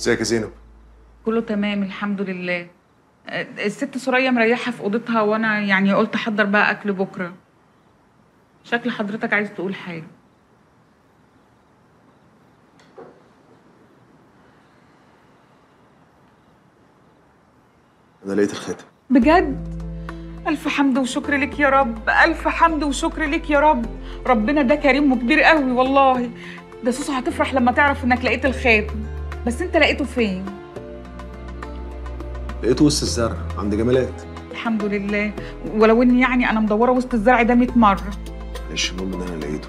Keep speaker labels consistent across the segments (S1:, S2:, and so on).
S1: ازيك يا زينب
S2: كله تمام الحمد لله آه، الست سوريا مريحة في أوضتها وأنا يعني قلت أحضر بقى أكل بكرة شكل حضرتك عايز تقول حاجة
S1: انا لقيت الخاتم
S2: بجد ألف حمد وشكر لك يا رب ألف حمد وشكر لك يا رب ربنا ده كريم وكبير قوي والله ده سوسو هتفرح لما تعرف إنك لقيت الخاتم بس أنت لقيته فين؟
S1: لقيته وسط الزرع عند جمالات
S2: الحمد لله ولو إني يعني أنا مدورة وسط الزرع ده 100 مرة
S1: معلش المهم ان انا لقيته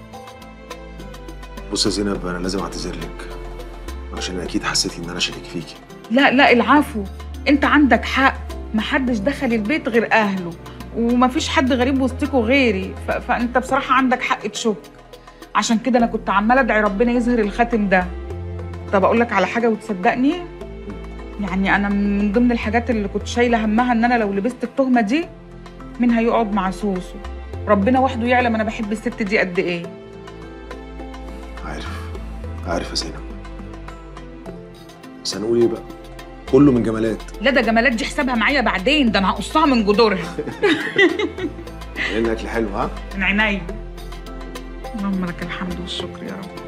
S1: بص يا زينب انا لازم اعتذر لك عشان اكيد حسيتي ان انا شريك فيكي
S2: لا لا العفو انت عندك حق محدش دخل البيت غير اهله ومفيش حد غريب وسطكوا غيري ف... فانت بصراحه عندك حق تشك عشان كده انا كنت عماله ادعي ربنا يظهر الخاتم ده طب اقول لك على حاجه وتصدقني يعني انا من ضمن الحاجات اللي كنت شايله همها ان انا لو لبست التهمه دي مين هيقعد مع سوسو ربنا وحده يعلم انا بحب الست دي قد ايه
S1: عارف عارف يا زينب بس هنقول ايه بقى كله من جمالات
S2: لا ده جمالات دي حسابها معايا بعدين ده انا هقصها من جذورها
S1: لان اكل حلو ها
S2: من عينيا اللهم لك الحمد والشكر يا رب